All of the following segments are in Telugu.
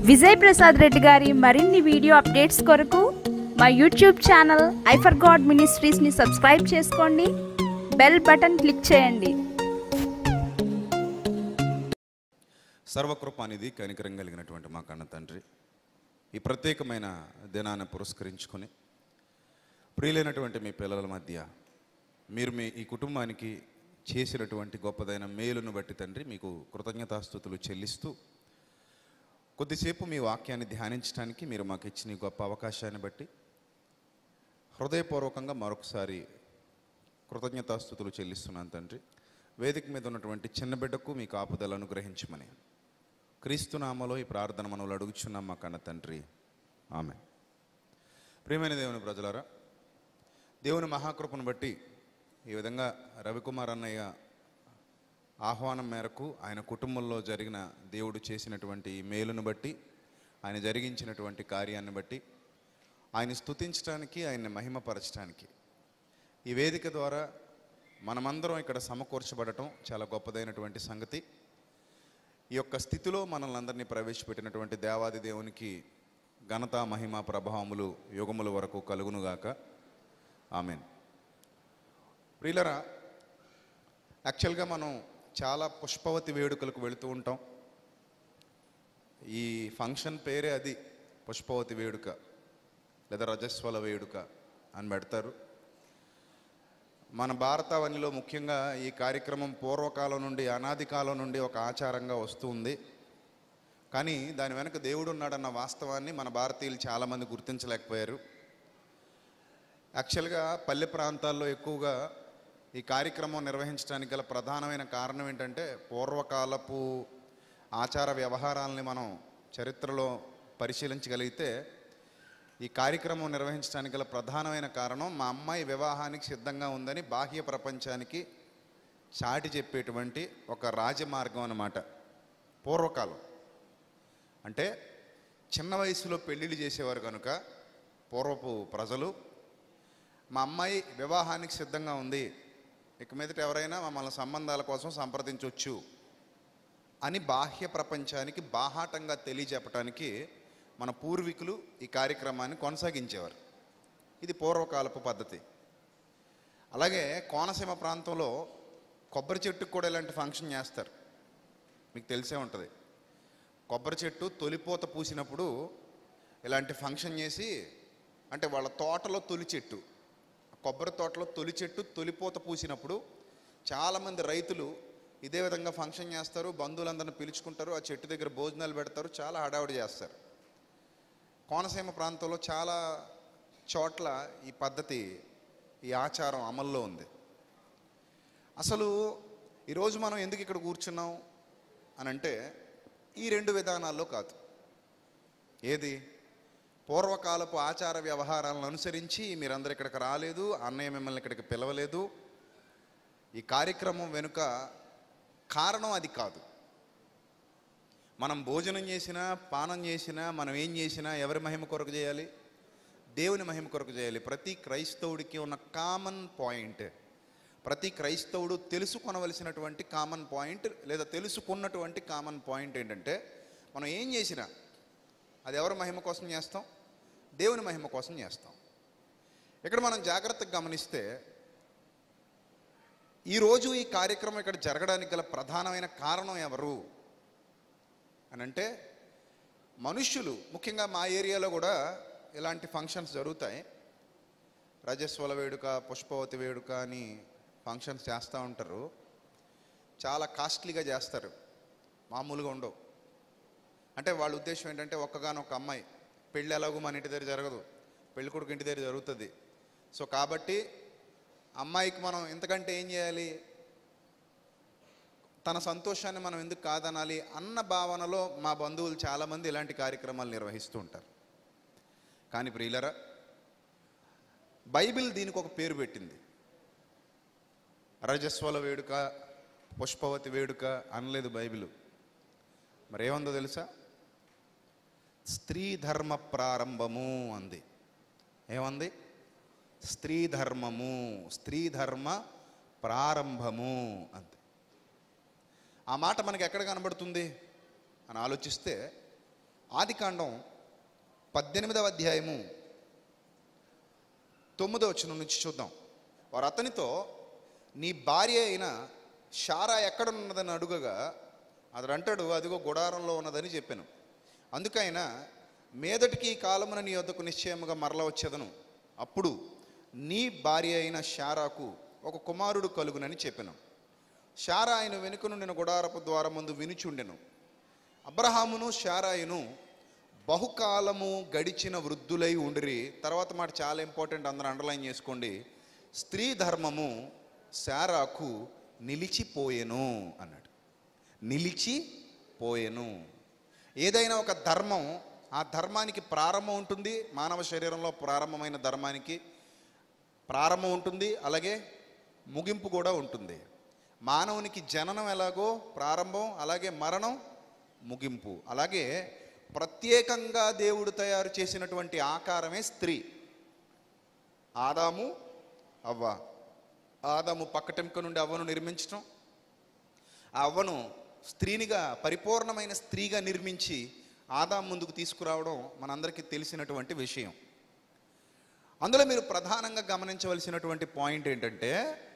విజయ్ ప్రసాద్ రెడ్డి గారి మరిన్ని వీడియో అప్డేట్స్ కొరకు మా యూట్యూబ్ ఛానల్ ఐఫర్ గాడ్ మినిస్ట్రీస్ని సబ్స్క్రైబ్ చేసుకోండి బెల్ బటన్ క్లిక్ చేయండి సర్వకృపానిధి కనికరం కలిగినటువంటి మా కన్న తండ్రి ఈ ప్రత్యేకమైన దినాన్ని పురస్కరించుకొని ప్రియులైనటువంటి మీ పిల్లల మధ్య మీరు మీ ఈ కుటుంబానికి చేసినటువంటి గొప్పదైన మేలును బట్టి తండ్రి మీకు కృతజ్ఞతాస్థుతులు చెల్లిస్తూ కొద్దిసేపు మీ వాక్యాన్ని ధ్యానించడానికి మీరు మాకు ఇచ్చిన ఈ గొప్ప అవకాశాన్ని బట్టి హృదయపూర్వకంగా మరొకసారి కృతజ్ఞతాస్థుతులు చెల్లిస్తున్నాను తండ్రి వేదిక మీద ఉన్నటువంటి చిన్న బిడ్డకు మీ కాపుదలను అనుగ్రహించమని క్రీస్తునామలో ఈ ప్రార్థన మనవులు అడుగుచున్నాం మా కన్న తండ్రి ఆమె ప్రియమైన దేవుని ప్రజలారా దేవుని మహాకృపను బట్టి ఈ విధంగా రవికుమార్ అన్నయ్య ఆహ్వానం మేరకు ఆయన కుటుంబంలో జరిగిన దేవుడు చేసినటువంటి ఈ మేలును బట్టి ఆయన జరిగించినటువంటి కార్యాన్ని బట్టి ఆయన స్తుతించడానికి ఆయన్ని మహిమపరచడానికి ఈ వేదిక ద్వారా మనమందరం ఇక్కడ సమకూర్చబడటం చాలా గొప్పదైనటువంటి సంగతి ఈ యొక్క స్థితిలో మనల్ని అందరినీ ప్రవేశపెట్టినటువంటి దేవాది దేవునికి ఘనత మహిమ ప్రభావములు యుగముల వరకు కలుగునుగాక ఆమెన్ ప్రియులరా యాక్చువల్గా మనం చాలా పుష్పవతి వేడుకలకు వెళుతూ ఉంటాం ఈ ఫంక్షన్ పేరే అది పుష్పవతి వేడుక లేదా రజస్వల వేడుక అని పెడతారు మన భారతావనిలో ముఖ్యంగా ఈ కార్యక్రమం పూర్వకాలం నుండి అనాది కాలం నుండి ఒక ఆచారంగా వస్తుంది కానీ దాని వెనక దేవుడు ఉన్నాడన్న వాస్తవాన్ని మన భారతీయులు చాలామంది గుర్తించలేకపోయారు యాక్చువల్గా పల్లె ప్రాంతాల్లో ఎక్కువగా ఈ కార్యక్రమం నిర్వహించడానికి గల ప్రధానమైన కారణం ఏంటంటే పూర్వకాలపు ఆచార వ్యవహారాలని మనం చరిత్రలో పరిశీలించగలిగితే ఈ కార్యక్రమం నిర్వహించడానికి గల ప్రధానమైన కారణం మా అమ్మాయి వివాహానికి సిద్ధంగా ఉందని బాహ్య ప్రపంచానికి చాటి చెప్పేటువంటి ఒక రాజమార్గం అన్నమాట పూర్వకాలం అంటే చిన్న వయసులో పెళ్ళిళ్ళు చేసేవారు కనుక పూర్వపు ప్రజలు మా అమ్మాయి వివాహానికి సిద్ధంగా ఉంది ఇక మీదట ఎవరైనా మమ్మల్ని సంబంధాల కోసం సంప్రదించవచ్చు అని బాహ్య ప్రపంచానికి బాహాటంగా తెలియజెప్పడానికి మన పూర్వీకులు ఈ కార్యక్రమాన్ని కొనసాగించేవారు ఇది పూర్వకాలపు పద్ధతి అలాగే కోనసీమ ప్రాంతంలో కొబ్బరి చెట్టుకు కూడా ఇలాంటి ఫంక్షన్ చేస్తారు మీకు తెలిసే ఉంటుంది కొబ్బరి చెట్టు తొలిపోత పూసినప్పుడు ఇలాంటి ఫంక్షన్ చేసి అంటే వాళ్ళ తోటలో తొలి చెట్టు కొబ్బరి తోటలో తొలి చెట్టు తొలిపోత పూసినప్పుడు చాలామంది రైతులు ఇదే విధంగా ఫంక్షన్ చేస్తారు బంధువులందరిని పిలుచుకుంటారు ఆ చెట్టు దగ్గర భోజనాలు పెడతారు చాలా హడావుడి చేస్తారు కోనసీమ ప్రాంతంలో చాలా చోట్ల ఈ పద్ధతి ఈ ఆచారం అమల్లో ఉంది అసలు ఈరోజు మనం ఎందుకు ఇక్కడ కూర్చున్నాం అని అంటే ఈ రెండు విధానాల్లో కాదు ఏది పూర్వకాలపు ఆచార వ్యవహారాలను అనుసరించి మీరందరు ఇక్కడికి రాలేదు అన్నయ్య మిమ్మల్ని ఇక్కడికి పిలవలేదు ఈ కార్యక్రమం వెనుక కారణం అది కాదు మనం భోజనం చేసినా పానం చేసినా మనం ఏం చేసినా ఎవరి మహిమ కొరకు చేయాలి దేవుని మహిమ కొరకు చేయాలి ప్రతి క్రైస్తవుడికి ఉన్న కామన్ పాయింట్ ప్రతి క్రైస్తవుడు తెలుసుకొనవలసినటువంటి కామన్ పాయింట్ లేదా తెలుసుకున్నటువంటి కామన్ పాయింట్ ఏంటంటే మనం ఏం చేసినా అది ఎవరి మహిమ కోసం చేస్తాం దేవుని మహిమ కోసం చేస్తాం ఇక్కడ మనం జాగ్రత్తగా గమనిస్తే ఈరోజు ఈ కార్యక్రమం ఇక్కడ జరగడానికి గల ప్రధానమైన కారణం ఎవరు అని అంటే మనుష్యులు ముఖ్యంగా మా ఏరియాలో కూడా ఇలాంటి ఫంక్షన్స్ జరుగుతాయి రజస్వల వేడుక పుష్పవతి వేడుక అని ఫంక్షన్స్ చేస్తూ ఉంటారు చాలా కాస్ట్లీగా చేస్తారు మామూలుగా ఉండవు అంటే వాళ్ళ ఉద్దేశం ఏంటంటే ఒక్కగానొక్క అమ్మాయి పెళ్ళి ఎలాగో మన ఇంటి దగ్గర జరగదు పెళ్లి కొడుకు ఇంటి దగ్గర జరుగుతుంది సో కాబట్టి అమ్మాయికి మనం ఇంతకంటే ఏం చేయాలి తన సంతోషాన్ని మనం ఎందుకు కాదనాలి అన్న భావనలో మా బంధువులు చాలామంది ఇలాంటి కార్యక్రమాలు నిర్వహిస్తూ ఉంటారు కానీ ప్రియులరా బైబిల్ దీనికి ఒక పేరు పెట్టింది రజస్వల వేడుక పుష్పవతి వేడుక అనలేదు బైబిల్ మరి ఏమందో తెలుసా స్త్రీ ధర్మ ప్రారంభము అంది ఏమంది స్త్రీ ధర్మము స్త్రీ ధర్మ ప్రారంభము అంది ఆ మాట మనకి ఎక్కడ కనబడుతుంది అని ఆలోచిస్తే ఆదికాండం పద్దెనిమిదవ అధ్యాయము తొమ్మిదో వచ్చిన నుంచి చూద్దాం వారు అతనితో నీ భార్య అయిన షారా ఎక్కడున్నదని అడుగగా అతడు అంటాడు అదిగో గుడారంలో ఉన్నదని చెప్పాను అందుకైనా మీదటికి ఈ కాలమున నీ వద్దకు నిశ్చయముగా మరల వచ్చేదను అప్పుడు నీ భార్య అయిన షారాకు ఒక కుమారుడు కలుగునని చెప్పాను షారా ఆయన వెనుక నుండిన గుడారపు ద్వారం ముందు వినుచుండెను అబ్రహామును షారాయును బహుకాలము గడిచిన వృద్ధులై ఉండిరి తర్వాత మాట చాలా ఇంపార్టెంట్ అందరూ అండర్లైన్ చేసుకోండి స్త్రీ ధర్మము శారాకు నిలిచిపోయెను అన్నాడు నిలిచిపోయెను ఏదైనా ఒక ధర్మం ఆ ధర్మానికి ప్రారంభం ఉంటుంది మానవ శరీరంలో ప్రారంభమైన ధర్మానికి ప్రారంభం ఉంటుంది అలాగే ముగింపు కూడా ఉంటుంది మానవునికి జననం ఎలాగో ప్రారంభం అలాగే మరణం ముగింపు అలాగే ప్రత్యేకంగా దేవుడు తయారు చేసినటువంటి ఆకారమే స్త్రీ ఆదాము అవ్వ ఆదాము పక్కటెంక నుండి అవ్వను నిర్మించడం ఆ అవ్వను స్త్రీనిగా పరిపూర్ణమైన స్త్రీగా నిర్మించి ఆదాం ముందుకు తీసుకురావడం మనందరికీ తెలిసినటువంటి విషయం అందులో మీరు ప్రధానంగా గమనించవలసినటువంటి పాయింట్ ఏంటంటే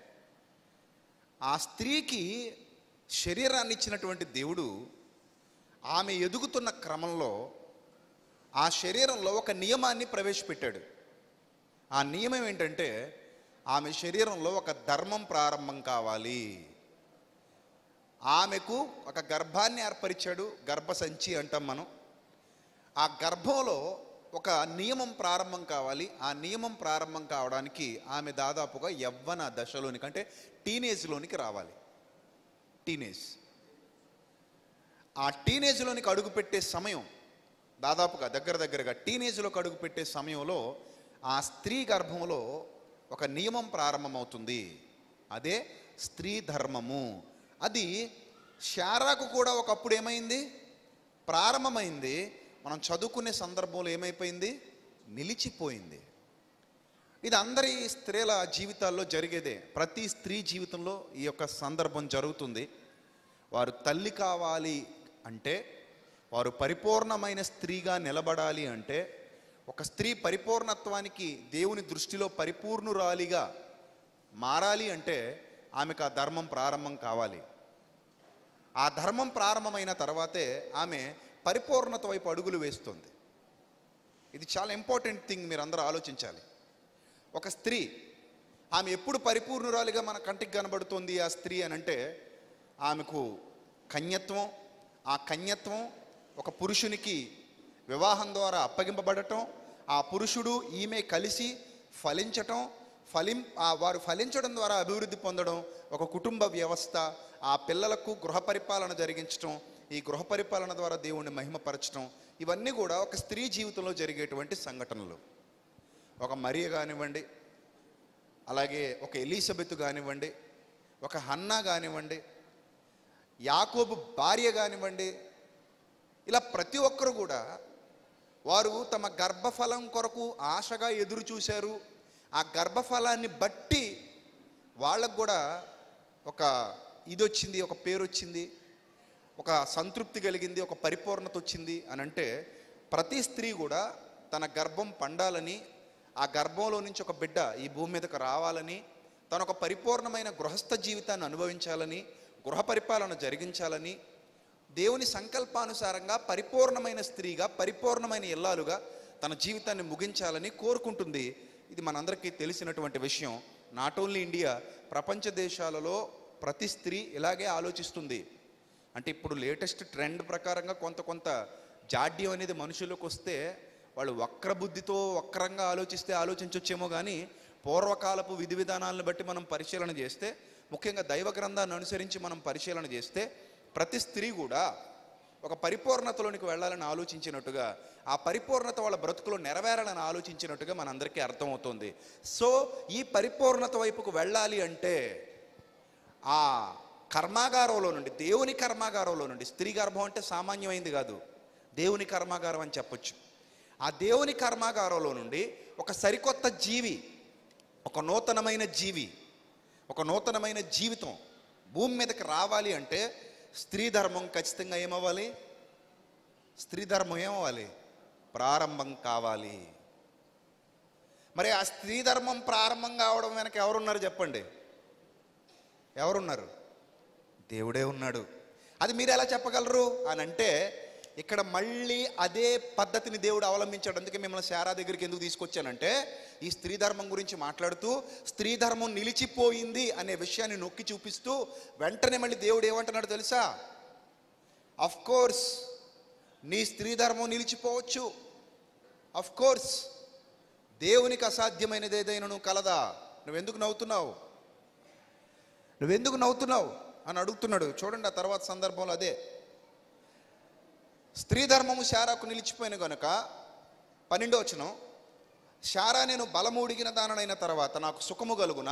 ఆ స్త్రీకి శరీరాన్ని ఇచ్చినటువంటి దేవుడు ఆమె ఎదుగుతున్న క్రమంలో ఆ శరీరంలో ఒక నియమాన్ని ప్రవేశపెట్టాడు ఆ నియమం ఏంటంటే ఆమె శరీరంలో ఒక ధర్మం ప్రారంభం కావాలి ఆమెకు ఒక గర్భాన్ని ఏర్పరిచాడు గర్భసంచి అంటాం మనం ఆ గర్భంలో ఒక నియమం ప్రారంభం కావాలి ఆ నియమం ప్రారంభం కావడానికి ఆమె దాదాపుగా యవ్వన దశలోనికి అంటే టీనేజ్లోనికి రావాలి టీనేజ్ ఆ టీనేజ్లోనికి అడుగుపెట్టే సమయం దాదాపుగా దగ్గర దగ్గరగా టీనేజ్లోకి అడుగుపెట్టే సమయంలో ఆ స్త్రీ గర్భంలో ఒక నియమం ప్రారంభమవుతుంది అదే స్త్రీ ధర్మము అది శారాకు కూడా ఒకప్పుడు ఏమైంది ప్రారంభమైంది మనం చదువుకునే సందర్భంలో ఏమైపోయింది నిలిచిపోయింది ఇది అందరి స్త్రీల జీవితాల్లో జరిగేదే ప్రతి స్త్రీ జీవితంలో ఈ యొక్క సందర్భం జరుగుతుంది వారు తల్లి కావాలి అంటే వారు పరిపూర్ణమైన స్త్రీగా నిలబడాలి అంటే ఒక స్త్రీ పరిపూర్ణత్వానికి దేవుని దృష్టిలో పరిపూర్ణురాలిగా మారాలి అంటే ఆమెకు ఆ ధర్మం ప్రారంభం కావాలి ఆ ధర్మం ప్రారంభమైన తర్వాతే ఆమె పరిపూర్ణత వైపు అడుగులు వేస్తుంది ఇది చాలా ఇంపార్టెంట్ థింగ్ మీరు అందరూ ఆలోచించాలి ఒక స్త్రీ ఆమె ఎప్పుడు పరిపూర్ణురాలిగా మన కంటికి కనబడుతుంది ఆ స్త్రీ అని అంటే ఆమెకు కన్యత్వం ఆ కన్యత్వం ఒక పురుషునికి వివాహం ద్వారా అప్పగింపబడటం ఆ పురుషుడు ఈమె కలిసి ఫలించటం ఫలిం ఆ వారు ఫలించడం ద్వారా అభివృద్ధి పొందడం ఒక కుటుంబ వ్యవస్థ ఆ పిల్లలకు గృహ పరిపాలన జరిగించటం ఈ గృహ పరిపాలన ద్వారా దేవుణ్ణి మహిమపరచడం ఇవన్నీ కూడా ఒక స్త్రీ జీవితంలో జరిగేటువంటి సంఘటనలు ఒక మరియ కానివ్వండి అలాగే ఒక ఎలిజబెత్ కానివ్వండి ఒక హన్నా కానివ్వండి యాకోబు భార్య కానివ్వండి ఇలా ప్రతి ఒక్కరు కూడా వారు తమ గర్భఫలం కొరకు ఆశగా ఎదురు చూశారు ఆ గర్భఫలాన్ని బట్టి వాళ్ళకు కూడా ఒక ఇది వచ్చింది ఒక పేరు వచ్చింది ఒక సంతృప్తి కలిగింది ఒక పరిపూర్ణత వచ్చింది అని అంటే ప్రతి స్త్రీ కూడా తన గర్భం పండాలని ఆ గర్భంలో నుంచి ఒక బిడ్డ ఈ భూమి మీదకు రావాలని తను ఒక పరిపూర్ణమైన గృహస్థ జీవితాన్ని అనుభవించాలని గృహ పరిపాలన జరిగించాలని దేవుని సంకల్పానుసారంగా పరిపూర్ణమైన స్త్రీగా పరిపూర్ణమైన ఇల్లాలుగా తన జీవితాన్ని ముగించాలని కోరుకుంటుంది ఇది మనందరికీ తెలిసినటువంటి విషయం నాట్ ఓన్లీ ఇండియా ప్రపంచ దేశాలలో ప్రతి స్త్రీ ఇలాగే ఆలోచిస్తుంది అంటే ఇప్పుడు లేటెస్ట్ ట్రెండ్ ప్రకారంగా కొంత కొంత జాడ్యం అనేది మనుషులకు వస్తే వాళ్ళు వక్ర బుద్ధితో వక్రంగా ఆలోచిస్తే ఆలోచించవచ్చేమో కానీ పూర్వకాలపు విధి విధానాలను బట్టి మనం పరిశీలన చేస్తే ముఖ్యంగా దైవ గ్రంథాన్ని అనుసరించి మనం పరిశీలన చేస్తే ప్రతి స్త్రీ కూడా ఒక పరిపూర్ణతలోనికి వెళ్ళాలని ఆలోచించినట్టుగా ఆ పరిపూర్ణత వాళ్ళ బ్రతుకులో నెరవేరాలని ఆలోచించినట్టుగా మనందరికీ అర్థమవుతుంది సో ఈ పరిపూర్ణత వైపుకు వెళ్ళాలి అంటే ఆ కర్మాగారంలో నుండి దేవుని కర్మాగారంలో నుండి స్త్రీ గర్భం అంటే సామాన్యమైంది కాదు దేవుని కర్మాగారం అని చెప్పొచ్చు ఆ దేవుని కర్మాగారంలో నుండి ఒక సరికొత్త జీవి ఒక నూతనమైన జీవి ఒక నూతనమైన జీవితం భూమి మీదకి రావాలి అంటే స్త్రీ ధర్మం ఖచ్చితంగా ఏమవ్వాలి స్త్రీ ధర్మం ఏమవ్వాలి ప్రారంభం కావాలి మరి ఆ స్త్రీ ధర్మం ప్రారంభం కావడం వెనక ఎవరున్నారు చెప్పండి ఎవరున్నారు దేవుడే ఉన్నాడు అది మీరు ఎలా చెప్పగలరు అని అంటే ఇక్కడ మళ్ళీ అదే పద్ధతిని దేవుడు అవలంబించాడు అందుకే మిమ్మల్ని శారా దగ్గరికి ఎందుకు తీసుకొచ్చానంటే ఈ స్త్రీ ధర్మం గురించి మాట్లాడుతూ స్త్రీ ధర్మం నిలిచిపోయింది అనే విషయాన్ని నొక్కి చూపిస్తూ వెంటనే మళ్ళీ దేవుడు ఏమంటున్నాడు తెలుసా అఫ్ కోర్స్ నీ స్త్రీ ధర్మం నిలిచిపోవచ్చు అఫ్ కోర్స్ దేవునికి అసాధ్యమైనది ఏదైనా నువ్వు కలదా నువ్వెందుకు నవ్వుతున్నావు నువ్వెందుకు నవ్వుతున్నావు అని అడుగుతున్నాడు చూడండి ఆ తర్వాత సందర్భంలో అదే స్త్రీ ధర్మము శారాకు నిలిచిపోయిన గనుక పన్నెండో వచనం శారా నేను బలమూడిగిన దాననైన తర్వాత నాకు సుఖము కలుగున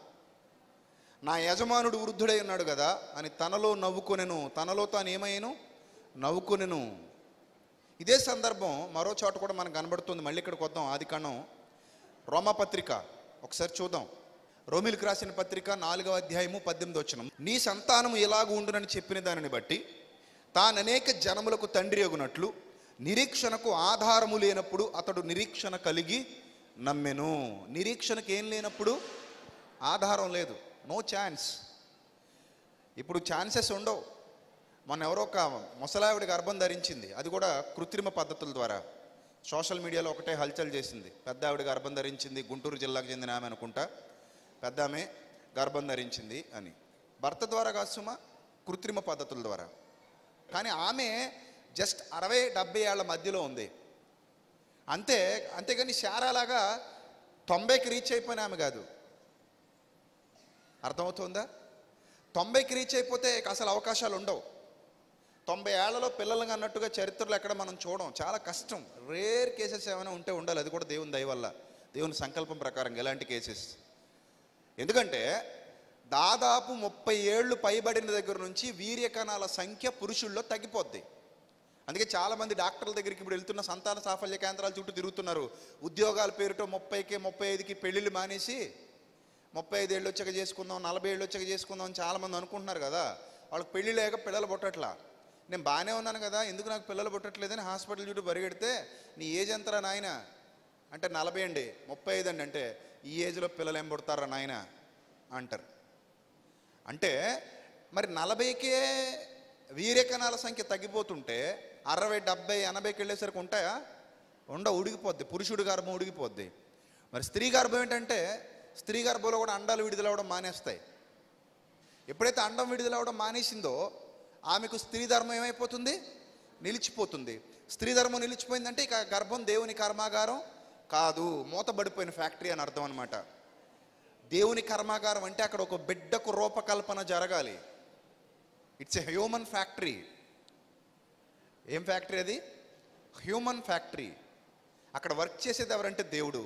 నా యజమానుడు వృద్ధుడై ఉన్నాడు కదా అని తనలో నవ్వుకొనెను తనలో తాను ఏమయ్యను నవ్వుకొనెను ఇదే సందర్భం మరో చోట కూడా మనకు కనబడుతుంది మళ్ళీ ఇక్కడికి వద్దాం ఆది కాండం రోమపత్రిక ఒకసారి చూద్దాం రోమిలకు రాసిన పత్రిక నాలుగవ అధ్యాయము పద్దెనిమిది వచ్చిన నీ సంతానము ఎలాగ ఉండునని చెప్పిన దానిని బట్టి తాను అనేక జనములకు తండ్రి అగునట్లు నిరీక్షణకు ఆధారము లేనప్పుడు అతడు నిరీక్షణ కలిగి నమ్మెను నిరీక్షణకు ఏం లేనప్పుడు ఆధారం లేదు నో ఛాన్స్ ఇప్పుడు ఛాన్సెస్ ఉండవు మొన్న ఎవరో ఒక ముసలావిడ గర్భం ధరించింది అది కూడా కృత్రిమ పద్ధతుల ద్వారా సోషల్ మీడియాలో ఒకటే హల్చల్ చేసింది పెద్ద ఆవిడ గర్భం ధరించింది గుంటూరు జిల్లాకు చెందిన ఆమె అనుకుంటా పెద్ద ఆమె గర్భం ధరించింది అని భర్త ద్వారా కాదు సుమా కృత్రిమ పద్ధతుల ద్వారా కానీ ఆమె జస్ట్ అరవై డెబ్బై ఏళ్ల మధ్యలో ఉంది అంతే అంతేగాని శారాలాగా తొంభైకి రీచ్ అయిపోయిన ఆమె కాదు అర్థమవుతుందా తొంభైకి రీచ్ అయిపోతే ఇక అసలు అవకాశాలు ఉండవు తొంభై ఏళ్లలో పిల్లలు అన్నట్టుగా చరిత్రలో ఎక్కడ మనం చూడం చాలా కష్టం రేర్ కేసెస్ ఏమైనా ఉంటే ఉండాలి అది కూడా దేవుని దయ వల్ల దేవుని సంకల్పం ప్రకారం ఎలాంటి కేసెస్ ఎందుకంటే దాదాపు ముప్పై ఏళ్ళు పైబడిన దగ్గర నుంచి వీర్యకణాల సంఖ్య పురుషుల్లో తగ్గిపోద్ది అందుకే చాలామంది డాక్టర్ల దగ్గరికి ఇప్పుడు వెళ్తున్న సంతాన సాఫల్య కేంద్రాల చుట్టూ తిరుగుతున్నారు ఉద్యోగాల పేరుతో ముప్పైకి ముప్పై ఐదుకి పెళ్ళిళ్ళు మానేసి ముప్పై ఐదు ఏళ్ళు వచ్చాక చేసుకుందాం నలభై ఏళ్ళు వచ్చాక చేసుకుందాం అని చాలామంది అనుకుంటున్నారు కదా వాళ్ళకి పెళ్ళి లేక పిల్లలు పుట్టట్లా నేను బాగానే ఉన్నాను కదా ఎందుకు నాకు పిల్లలు పుట్టట్లేదని హాస్పిటల్ చుట్టూ పరిగెడితే నీ ఏజ్ ఎంతరా నాయన అంటే నలభై అండి ముప్పై ఐదు అండి అంటే ఈ ఏజ్లో పిల్లలు ఏం పుడతారా నాయన అంటారు అంటే మరి నలభైకే వీర్యకణాల సంఖ్య తగ్గిపోతుంటే అరవై డెబ్బై ఎనభైకి వెళ్ళేసరికి ఉంటాయా ఉండ ఉడిగిపోద్ది పురుషుడి గర్భం ఉడిగిపోద్ది మరి స్త్రీ గర్భం ఏంటంటే స్త్రీ గర్భంలో కూడా అండాలు విడుదలవడం మానేస్తాయి ఎప్పుడైతే అండం విడుదలవడం మానేసిందో ఆమెకు స్త్రీ ధర్మం ఏమైపోతుంది నిలిచిపోతుంది స్త్రీ ధర్మం నిలిచిపోయిందంటే ఇక గర్భం దేవుని కర్మాగారం కాదు మూతబడిపోయిన ఫ్యాక్టరీ అని అర్థం అనమాట దేవుని కర్మాగారం అంటే అక్కడ ఒక బిడ్డకు రూపకల్పన జరగాలి ఇట్స్ ఎ హ్యూమన్ ఫ్యాక్టరీ ఏం ఫ్యాక్టరీ అది హ్యూమన్ ఫ్యాక్టరీ అక్కడ వర్క్ చేసేది ఎవరంటే దేవుడు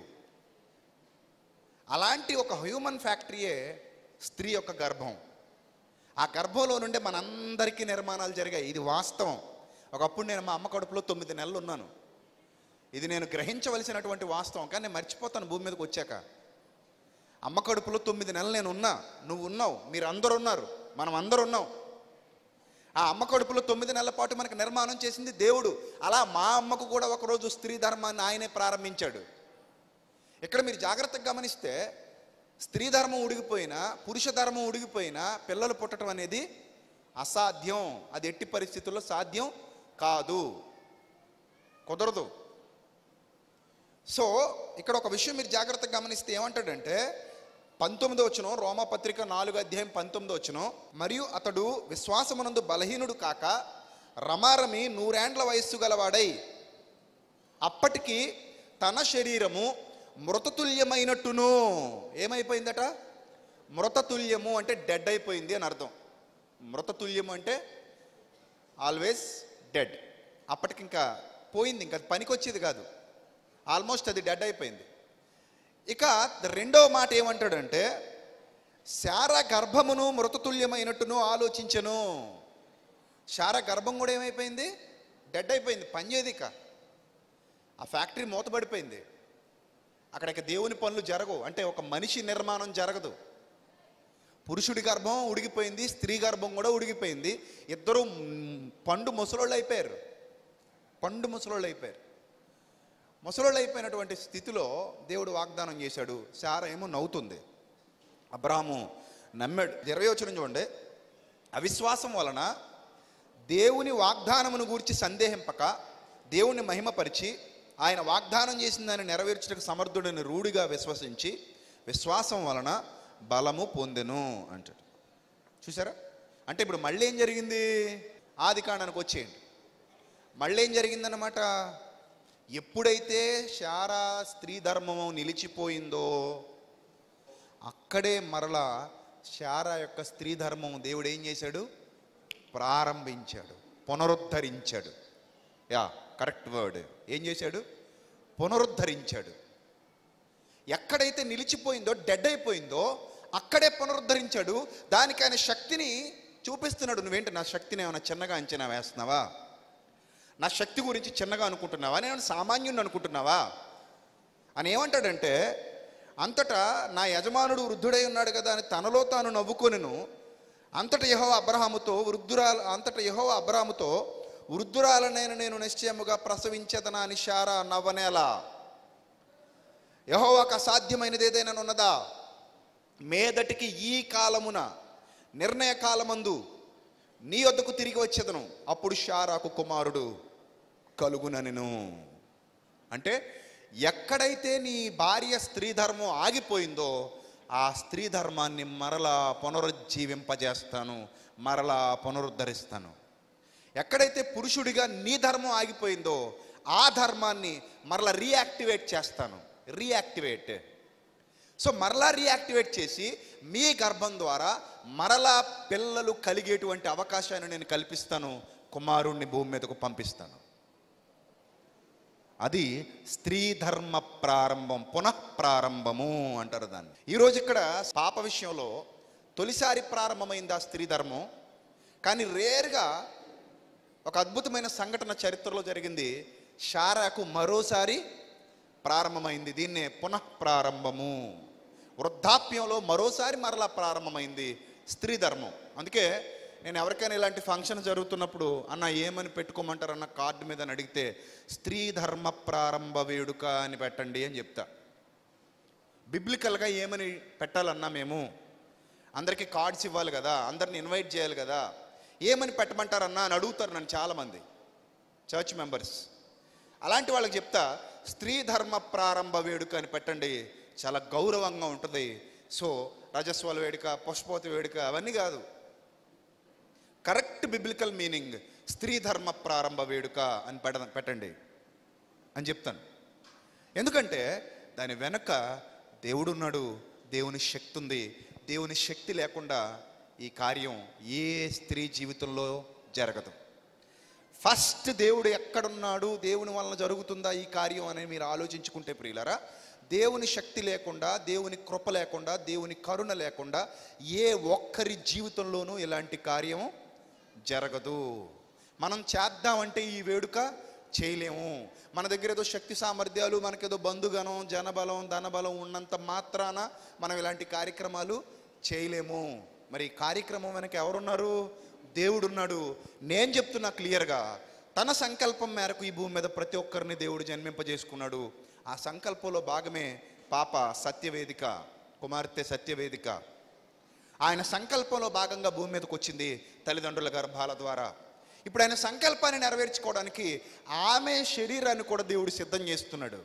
అలాంటి ఒక హ్యూమన్ ఫ్యాక్టరీయే స్త్రీ యొక్క గర్భం ఆ గర్భంలో నుండే మనందరికీ నిర్మాణాలు జరిగాయి ఇది వాస్తవం ఒకప్పుడు నేను మా అమ్మ కడుపులో తొమ్మిది నెలలు ఉన్నాను ఇది నేను గ్రహించవలసినటువంటి వాస్తవం కానీ నేను మర్చిపోతాను భూమి మీదకి వచ్చాక అమ్మ కడుపులో తొమ్మిది నెలలు నేను ఉన్నా నువ్వు ఉన్నావు మీరు అందరు ఉన్నారు మనం అందరు ఉన్నాం ఆ అమ్మ కడుపులో తొమ్మిది నెలల పాటు మనకు నిర్మాణం చేసింది దేవుడు అలా మా అమ్మకు కూడా ఒకరోజు స్త్రీ ధర్మాన్ని ఆయనే ప్రారంభించాడు ఇక్కడ మీరు జాగ్రత్తగా గమనిస్తే స్త్రీ ధర్మం ఉడిగిపోయినా పురుష ధర్మం ఉడిగిపోయినా పిల్లలు పుట్టడం అనేది అసాధ్యం అది ఎట్టి పరిస్థితుల్లో సాధ్యం కాదు కుదరదు సో ఇక్కడ ఒక విషయం మీరు జాగ్రత్తగా గమనిస్తే ఏమంటాడంటే పంతొమ్మిదో వచ్చును రోమపత్రిక నాలుగు అధ్యాయం పంతొమ్మిదో వచ్చును మరియు అతడు విశ్వాసమునందు బలహీనుడు కాక రమారమి నూరేండ్ల వయస్సు గలవాడై అప్పటికి తన శరీరము మృతతుల్యమైనట్టును ఏమైపోయిందట మృతతుల్యము అంటే డెడ్ అయిపోయింది అని అర్థం మృతతుల్యము అంటే ఆల్వేస్ డెడ్ అప్పటికి ఇంకా పోయింది ఇంకా పనికొచ్చేది కాదు ఆల్మోస్ట్ అది డెడ్ అయిపోయింది ఇక రెండవ మాట ఏమంటాడంటే శార గర్భమును మృతతుల్యమైనట్టును ఆలోచించను శార గర్భం కూడా ఏమైపోయింది డెడ్ అయిపోయింది పనిచేది ఇక ఆ ఫ్యాక్టరీ మూతబడిపోయింది అక్కడికి దేవుని పనులు జరగవు అంటే ఒక మనిషి నిర్మాణం జరగదు పురుషుడి గర్భం ఉడిగిపోయింది స్త్రీ గర్భం కూడా ఉడిగిపోయింది ఇద్దరు మ్, పండు ముసలోళ్ళు అయిపోయారు పండు ముసలోళ్ళు అయిపోయారు ముసలోళ్ళు అయిపోయినటువంటి స్థితిలో దేవుడు వాగ్దానం చేశాడు శార ఏమో నవ్వుతుంది అబ్రాహము నమ్మాడు ఇరవై వచ్చిన చూడండి అవిశ్వాసం వలన దేవుని వాగ్దానమును గూర్చి సందేహింపక దేవుని మహిమపరిచి ఆయన వాగ్దానం చేసిన దాన్ని నెరవేర్చుటకు సమర్థుడిని రూఢిగా విశ్వసించి విశ్వాసం వలన బలము పొందెను అంటాడు చూసారా అంటే ఇప్పుడు మళ్ళీ ఏం జరిగింది ఆది కాండానికి వచ్చేయండి మళ్ళీ ఏం జరిగిందన్నమాట ఎప్పుడైతే శారా స్త్రీ ధర్మము నిలిచిపోయిందో అక్కడే మరలా శారా యొక్క స్త్రీ ధర్మం దేవుడు ఏం చేశాడు ప్రారంభించాడు పునరుద్ధరించాడు యా కరెక్ట్ వర్డ్ ఏం చేశాడు పునరుద్ధరించాడు ఎక్కడైతే నిలిచిపోయిందో డెడ్ అయిపోయిందో అక్కడే పునరుద్ధరించాడు దానికి ఆయన శక్తిని చూపిస్తున్నాడు నువ్వేంటి నా శక్తిని ఏమైనా చిన్నగా అంచనా వేస్తున్నావా నా శక్తి గురించి చిన్నగా అనుకుంటున్నావా నేను సామాన్యుని అనుకుంటున్నావా అని ఏమంటాడంటే అంతటా నా యజమానుడు వృద్ధుడై ఉన్నాడు కదా అని తనలో తాను నవ్వుకొనిను అంతట యహో అబ్రహాముతో వృద్ధురాలు అంతట యహో అబ్రహాముతో వృద్ధురాలనైన నేను నిశ్చయముగా ప్రసవించదనా అని శారా నవ్వనేలా యహోవాకు అసాధ్యమైనది ఏదైనా ఉన్నదా మేదటికి ఈ కాలమున నిర్ణయ కాలమందు నీ వద్దకు తిరిగి వచ్చేదను అప్పుడు షారాకు కుమారుడు కలుగుననెను అంటే ఎక్కడైతే నీ భార్య స్త్రీ ధర్మం ఆగిపోయిందో ఆ స్త్రీ ధర్మాన్ని మరలా పునరుజ్జీవింపజేస్తాను మరలా పునరుద్ధరిస్తాను ఎక్కడైతే పురుషుడిగా నీ ధర్మం ఆగిపోయిందో ఆ ధర్మాన్ని మరలా రీయాక్టివేట్ చేస్తాను రీయాక్టివేట్ సో మరలా రీయాక్టివేట్ చేసి మీ గర్భం ద్వారా మరలా పిల్లలు కలిగేటువంటి అవకాశాన్ని నేను కల్పిస్తాను కుమారుణ్ణి భూమి మీదకు పంపిస్తాను అది స్త్రీ ధర్మ ప్రారంభం పునః ప్రారంభము అంటారు దాన్ని ఈరోజు ఇక్కడ పాప విషయంలో తొలిసారి ప్రారంభమైంది ఆ స్త్రీ ధర్మం కానీ రేర్గా ఒక అద్భుతమైన సంఘటన చరిత్రలో జరిగింది షారాకు మరోసారి ప్రారంభమైంది దీన్నే పునః ప్రారంభము వృద్ధాప్యంలో మరోసారి మరలా ప్రారంభమైంది స్త్రీ ధర్మం అందుకే నేను ఎవరికైనా ఇలాంటి ఫంక్షన్ జరుగుతున్నప్పుడు అన్న ఏమని పెట్టుకోమంటారు అన్న కార్డు మీద అని అడిగితే స్త్రీ ధర్మ ప్రారంభ వేడుక అని పెట్టండి అని చెప్తా బిబ్లికల్గా ఏమని పెట్టాలన్నా మేము అందరికీ కార్డ్స్ ఇవ్వాలి కదా అందరిని ఇన్వైట్ చేయాలి కదా ఏమని పెట్టమంటారన్నా అని అడుగుతారు నన్ను చాలామంది చర్చ్ మెంబర్స్ అలాంటి వాళ్ళకి చెప్తా స్త్రీ ధర్మ ప్రారంభ వేడుక అని పెట్టండి చాలా గౌరవంగా ఉంటుంది సో రజస్వల వేడుక పుష్పోతి వేడుక అవన్నీ కాదు కరెక్ట్ బిబ్లికల్ మీనింగ్ స్త్రీ ధర్మ ప్రారంభ వేడుక అని పెడ పెట్టండి అని చెప్తాను ఎందుకంటే దాని వెనక దేవుడు ఉన్నాడు దేవుని శక్తి ఉంది దేవుని శక్తి లేకుండా ఈ కార్యం ఏ స్త్రీ జీవితంలో జరగదు ఫస్ట్ దేవుడు ఎక్కడున్నాడు దేవుని వలన జరుగుతుందా ఈ కార్యం అని మీరు ఆలోచించుకుంటే ప్రియులరా దేవుని శక్తి లేకుండా దేవుని కృప లేకుండా దేవుని కరుణ లేకుండా ఏ ఒక్కరి జీవితంలోనూ ఇలాంటి కార్యం జరగదు మనం చేద్దామంటే ఈ వేడుక చేయలేము మన దగ్గర ఏదో శక్తి సామర్థ్యాలు మనకేదో బంధుగణం జనబలం ధనబలం ఉన్నంత మాత్రాన మనం ఇలాంటి కార్యక్రమాలు చేయలేము మరి ఈ కార్యక్రమం వెనక ఎవరున్నారు దేవుడు ఉన్నాడు నేను చెప్తున్నా క్లియర్గా తన సంకల్పం మేరకు ఈ భూమి మీద ప్రతి ఒక్కరిని దేవుడు జన్మింపజేసుకున్నాడు ఆ సంకల్పంలో భాగమే పాప సత్యవేదిక కుమార్తె సత్యవేదిక ఆయన సంకల్పంలో భాగంగా భూమి మీదకి వచ్చింది తల్లిదండ్రుల గర్భాల ద్వారా ఇప్పుడు ఆయన సంకల్పాన్ని నెరవేర్చుకోవడానికి ఆమె శరీరాన్ని కూడా దేవుడు సిద్ధం చేస్తున్నాడు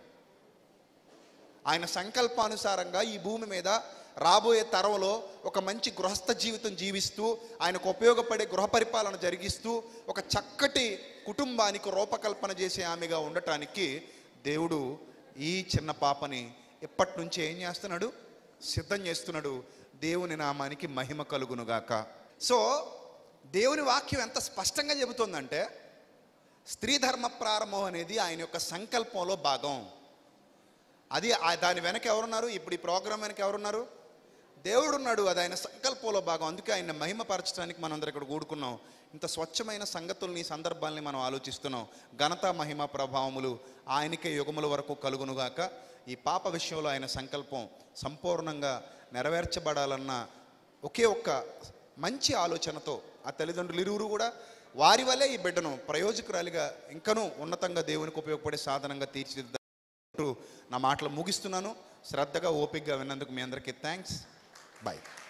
ఆయన సంకల్పానుసారంగా ఈ భూమి మీద రాబోయే తరంలో ఒక మంచి గృహస్థ జీవితం జీవిస్తూ ఆయనకు ఉపయోగపడే గృహ పరిపాలన జరిగిస్తూ ఒక చక్కటి కుటుంబానికి రూపకల్పన చేసే ఆమెగా ఉండటానికి దేవుడు ఈ చిన్న పాపని ఎప్పటి నుంచి ఏం చేస్తున్నాడు సిద్ధం చేస్తున్నాడు దేవుని నామానికి మహిమ కలుగునుగాక సో దేవుని వాక్యం ఎంత స్పష్టంగా చెబుతుందంటే స్త్రీ ధర్మ ప్రారంభం అనేది ఆయన యొక్క సంకల్పంలో భాగం అది ఆ- దాని వెనక ఎవరున్నారు ఇప్పుడు ఈ ప్రోగ్రాం వెనక ఎవరున్నారు దేవుడు ఉన్నాడు అది ఆయన సంకల్పంలో భాగం అందుకే ఆయన మహిమపరచడానికి మనందరం ఇక్కడ కూడుకున్నాం ఇంత స్వచ్ఛమైన సంగతుల్ని ఈ సందర్భాల్ని మనం ఆలోచిస్తున్నాం ఘనత మహిమ ప్రభావములు ఆయనకే యుగముల వరకు కలుగునుగాక ఈ పాప విషయంలో ఆయన సంకల్పం సంపూర్ణంగా నెరవేర్చబడాలన్న ఒకే ఒక్క మంచి ఆలోచనతో ఆ తల్లిదండ్రులు ఇరువురు కూడా వారి వల్లే ఈ బిడ్డను ప్రయోజకురాలిగా ఇంకనూ ఉన్నతంగా దేవునికి ఉపయోగపడే సాధనంగా తీర్చిదిద్దారు నా మాటలు ముగిస్తున్నాను శ్రద్ధగా ఓపికగా విన్నందుకు మీ అందరికీ థ్యాంక్స్ బాయ్